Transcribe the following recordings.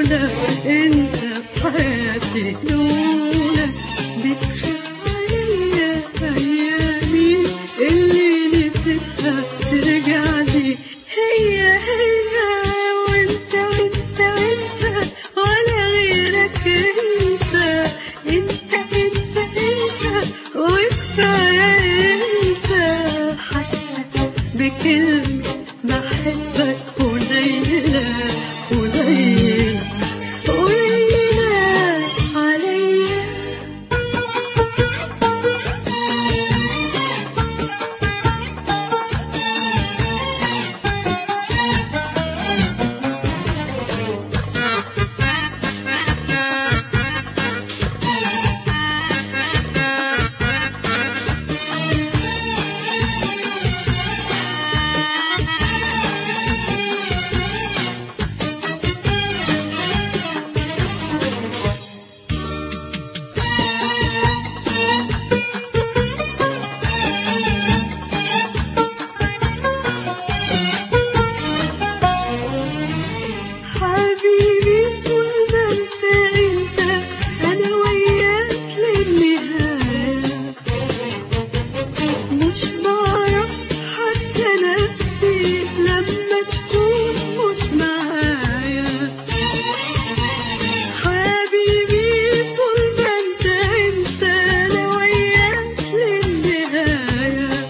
لولا انت في حياتي لولا بتخاف عليا ايامي اللي نسيتها ترجع لي هي هي وانت وانت وانت ولا غيرك انت انت انت انت وكفايه انت حاسه بكلمه بحبك قليله قليله قليله عليا حبيبي طول ما انت انت انا وياك للنهاية مش بعرف حتى نفسي لما تكون مش معايا حبيبي طول ما انت انت انا وياك للنهاية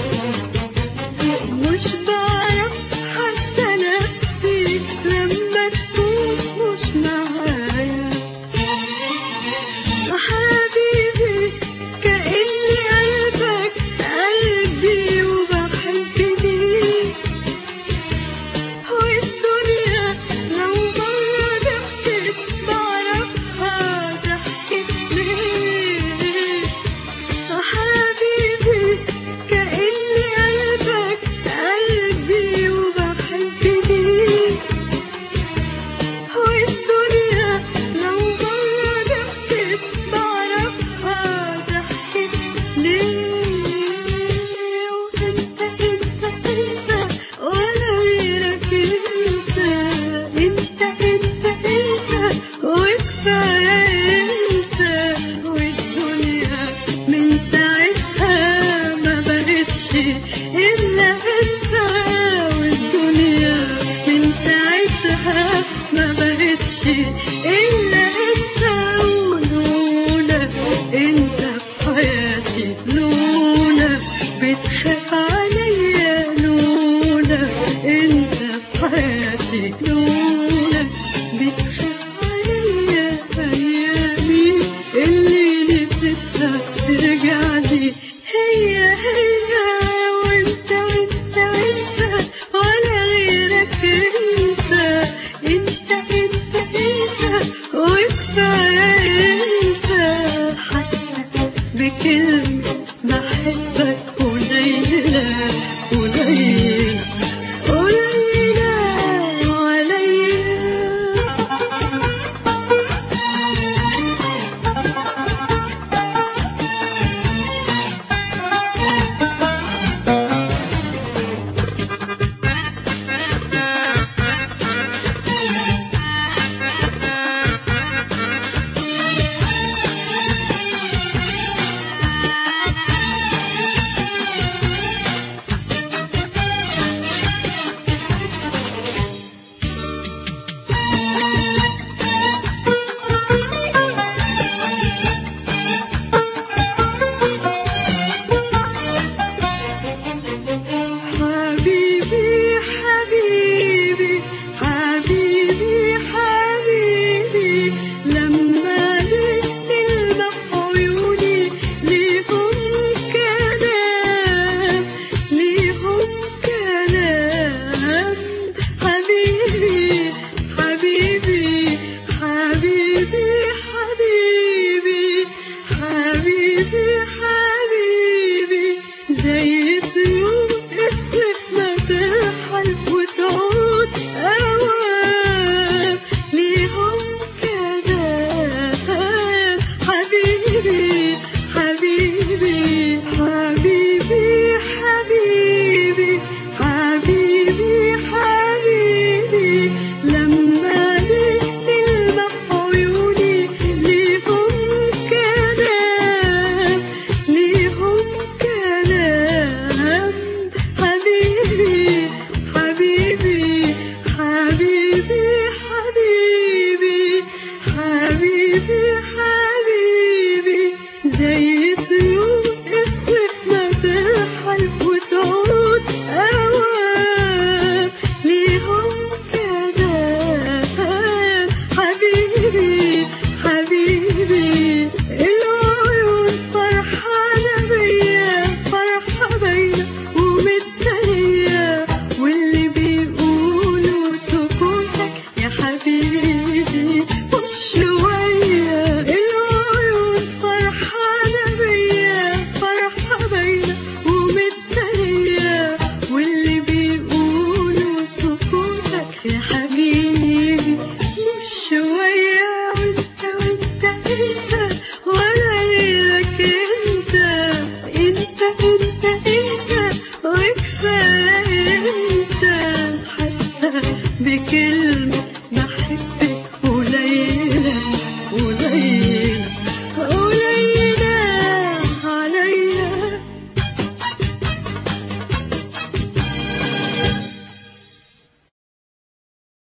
مش بعرف حتى نفسي لما تكون مش معايا حبيبي كأني قلبك قلبي وبحب بيك والدنيا لو مرة ضحكت بعرفها ضحكت ليه حبيبي كأني قلبك قلبي وبحب بيك والدنيا لو مرة ضحكت بعرفها ضحكت ليه وانت انت انت ولا غيرك انت انت انت انت وكفاية انت والدنيا من ساعتها ما بقتش الا انت والدنيا من ساعتها ما بقتش الا انت ولولا انت في حياتي لولا بتخاف عليا لولا انت في حياتي لولا بتخاف عليا ايامي اللي نسيتها ترجع لي هي هي وانت وانت وانت ولا غيرك انت انت انت انت حبيبي العيون فرحانة بيا فرحة باينة ومتهية واللي بيقولوا سكوتك يا حبيبي مش شوية العيون فرحانة بيا فرحة باينة ومتهية واللي بيقولوا سكوتك يا حبيبي مش شوية وانت وانت انت ولا غيرك انت انت انت انت وكفاية انت حاسة بكلمة بحبك